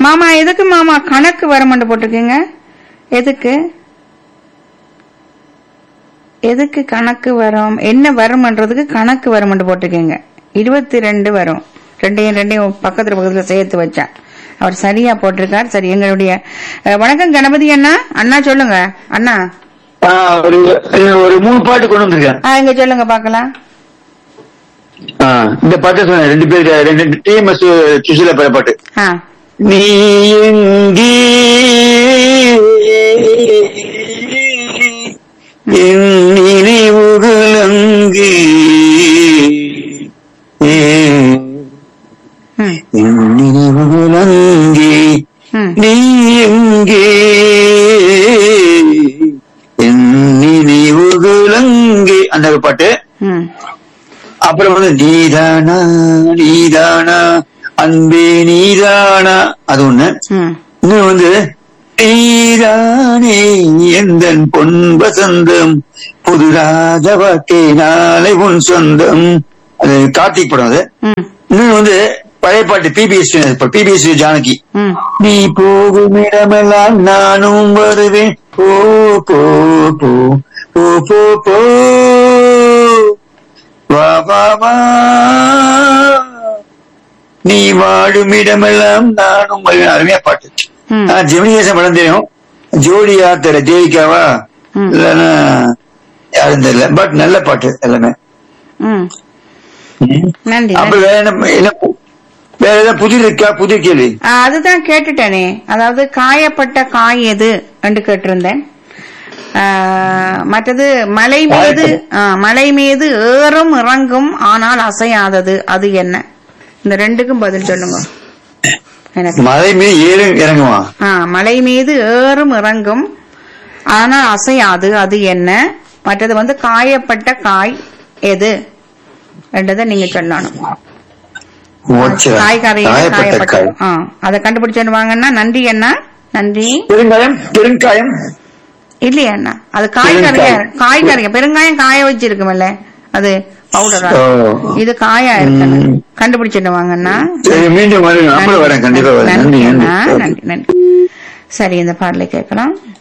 மாமா எதுக்கு மாமா கணக்கு வரமண்டு போட்டிருக்கீங்க எதுக்கு எதுக்கு கணக்கு வரும் என்ன வரும்ன்றதுக்கு கணக்கு வரும்னு போட்டிருக்கீங்க இருபத்தி ரெண்டு வரும் ரெண்டையும் ரெண்டையும் பக்கத்துல பக்கத்துல சேர்த்து வச்சேன் அவர் சரியா போட்டிருக்கார் சரி எங்களுடைய அஹ், வணக்கம் கணபதி அண்ணா அண்ணா சொல்லுங்க அண்ணா ஆ, ஒரு ஒரு மூணு பாட்டு கொண்டு வந்திருக்கேன் ஆ, இங்க சொல்லுங்க பாக்கலாம் ஆ, இந்த பாட்டு சொன்னேன் ரெண்டு பேர் ரெண்டு டிஎம்எஸ் சுசிலா பேர பாட்டு ஆ நீ எங்கே என் நினைவுகள் அங்கே ம் என் நினைவுகள் அங்கே ம் நீ எங்கே என் நினைவுகள் அங்கே அந்த ஒரு பாட்டு ம் அப்புறம் வந்து நீதானா நீதானா அன்பே நீதானா அது ஒண்ணு ம் இன்னும் வந்து நீதானே எந்த பொன் வசந்தம் புது ராஜவாக்கே நாளை உன் சொந்தம் அது கார்த்திக் படம் அது ம் இன்னும் வந்து பழைய பாட்டு பிபிஎஸ் பிபிஎஸ் ஜானகி ம் நீ போகும் இடமெல்லாம் நானும் வருவேன் போ போ போ போ போ போ வா வா வா நீ வாழும் இடமெல்லாம் நானும் வருவேன் அருமையா பாட்டு ம் ஆ, ஜெமினிகேசன் படம் தெரியும் ஜோடியா தெரியல தேவிகாவா ம். இல்லைன்னா யாரும் தெரியல பட் நல்ல பாட்டு எல்லாமே ம் நன்றி அப்ப வேற என்ன என்ன பு- வேற ஏதாவது புதிர் இருக்கா புதிர் கேள்வி ஆ, அதுதான் கேட்டுட்டேனே அதாவது காயப்பட்ட காய் எது என்று கேட்டிருந்தேன் ஆ, மற்றது மலை மீது ஆ, மலை மீது ஏறும் இறங்கும் ஆனால் அசையாதது அது என்ன இந்த ரெண்டுக்கும் பதில் சொல்லுங்க எனக்கு மலை மீது ஏறு இறங்குமா ஆ, மலை மீது ஏறும் இறங்கும் ஆனால் அசையாது அது என்ன மற்றது வந்து காயப்பட்ட காய் எது என்றதை நீங்க சொல்லணும் ஓச்சரா. காய்கறியில காயப்பட்ட காயப்பட்ட காய் ஆ, அதை கண்டுபிடிச்சு வாங்கன்னா நன்றி அண்ணா நன்றி பெருங்காயம் பெருங்காயம் இல்லையா அண்ணா அது காய்கறியா பெருங்காயம். காய்கறியா பெருங்காயம் காய வச்சிருக்குமல்ல அது பவுடரா ஓ. இது காயா இருக்கு ம். கண்டுபிடிச்சிட்டு வாங்கண்ணா சரி மீண்டும் வரேன் நம்மளும் வரேன் கண்டிப்பா வரேன் நன்றி நன்றி நன்றி அண்ணா நன்றி நன்றி சரி இந்த பாடலை கேட்கலாம்